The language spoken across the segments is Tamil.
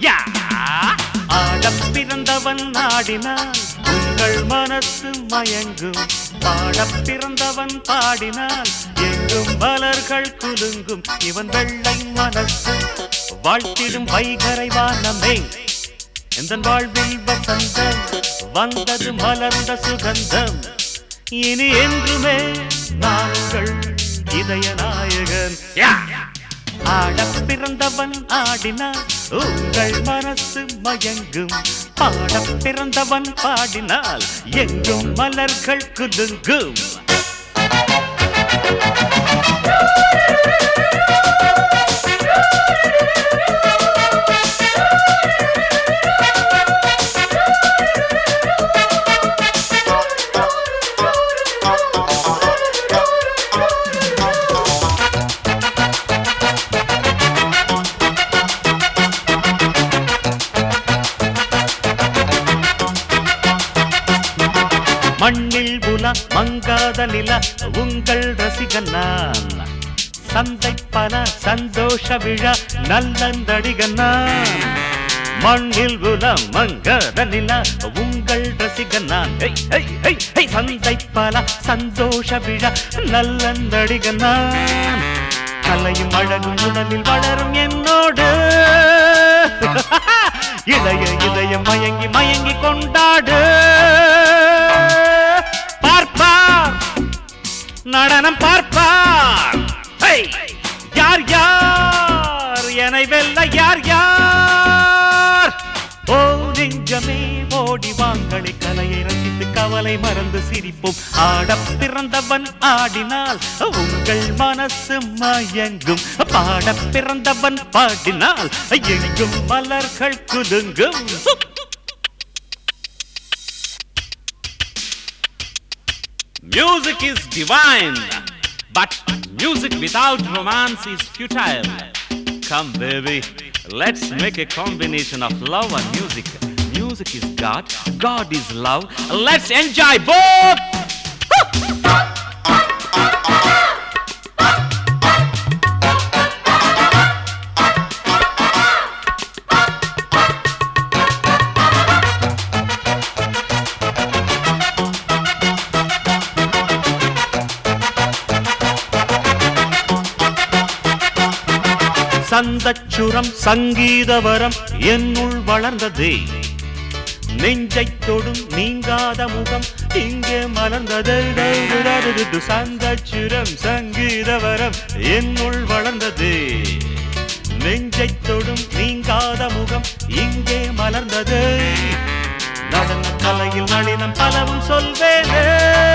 யா ஆடப் பிறந்தவன் ஆடினான் உங்கள் மனசு மயங்கும் பாடப் பிறந்தவன் பாடினால் எங்கும் மலர்கள் குலுங்கும் இவன் வெள்ளை மனசு வாழ்த்திடும் வைகரை வானமே எந்த வாழ்வில் வசந்தம் வந்தது மலர்ந்த சுகந்தம் இனி என்றுமே நாங்கள் இதய நாயகன் ஆடப் பிறந்தவன் ஆடினான் உங்கள் மனசு மயங்கும் பாடப் பிறந்தவன் பாடினால் எங்கும் மலர்கள் குலுங்கும் மண்ணில் உல மங்காத நில உங்கள் ரசிகன் நான் சந்தை பல சந்தோஷ விழா நல்லந்தடிகன் நான் மண்ணில் உல மங்காத நில உங்கள் ரசிகன் நான் ஹை, ஹை, ஹை, ஹை. சந்தை பல சந்தோஷ விழா நல்லந்தடிகன் நான் கலையும் அழகும் உடலில் வளரும் என்னோடு இதய இதயம் மயங்கி மயங்கி கொண்டாடு பார்ப்பார் நடனம் பார்ப்பார் ஹை! யார் யார் என்னை வெல்ல யார் யார் ஓ நெஞ்சமே ஓடி வாங்களி கலையை ரசித்து கவலை மறந்து சிரிப்போம் ஆடப் பிறந்தவன் ஆடினால் உங்கள் மனசு மயங்கும் பாடப் பிறந்தவன் பாடினால் எங்கும் மலர்கள் குலுங்கும் Music is divine, but music without romance is futile. Come, baby, let's make a combination of love and music. Music is God, God is love. Let's enjoy both. சந்தச்சுரம் சங்கீதவரம் என்னுள் வளர்ந்ததே நெஞ்சைத் தொடும் நீங்காத முகம் இங்கே மலர்ந்தது சந்தச்சுரம் சங்கீதவரம் என்னுள் வளர்ந்தது நெஞ்சைத் தொடும் நீங்காத முகம் இங்கே மலர்ந்தது நடன கலையில் நளினம் பலவும் சொல்வேனே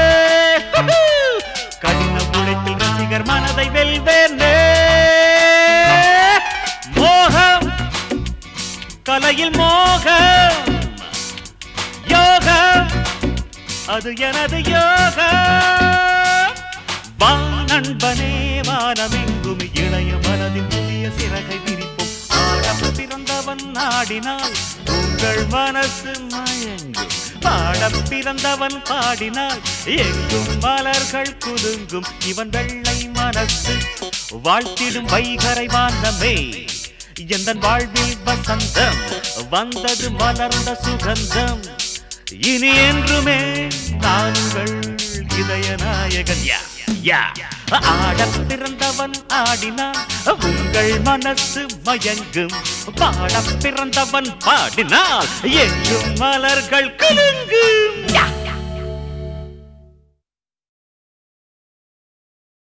கடின உழைப்பில் ரசிகர் மனதை வெல்வேனே மோகம் கலையில் மோகம் யோகம் அது எனது யோகம் வா நண்பனே வானமெங்கும் இளைய மனதின் புதிய சிறகை விரிப்போம் ஆடப் பிறந்தவன் நாடினால் உங்கள் மனசு மயங்கும் பாடப் பிறந்தவன் பாடினால் எங்கும் மலர்கள் குலுங்கும் இவன் வெள்ளை மனசு வாழ்த்திடும் வைகரை வானமே எந்த வாழ்வில் வசந்தம் வந்தது மலர்ந்த சுகந்தம் இனி என்றுமே நாங்கள் இதய நாயகன் யா யா ஆடப் பிறந்தவன் ஆடினான் உங்கள் மனசு மயங்கும் பாடப் பிறந்தவன் பாடினால் எங்கும் மலர்கள் குலுங்கும் யா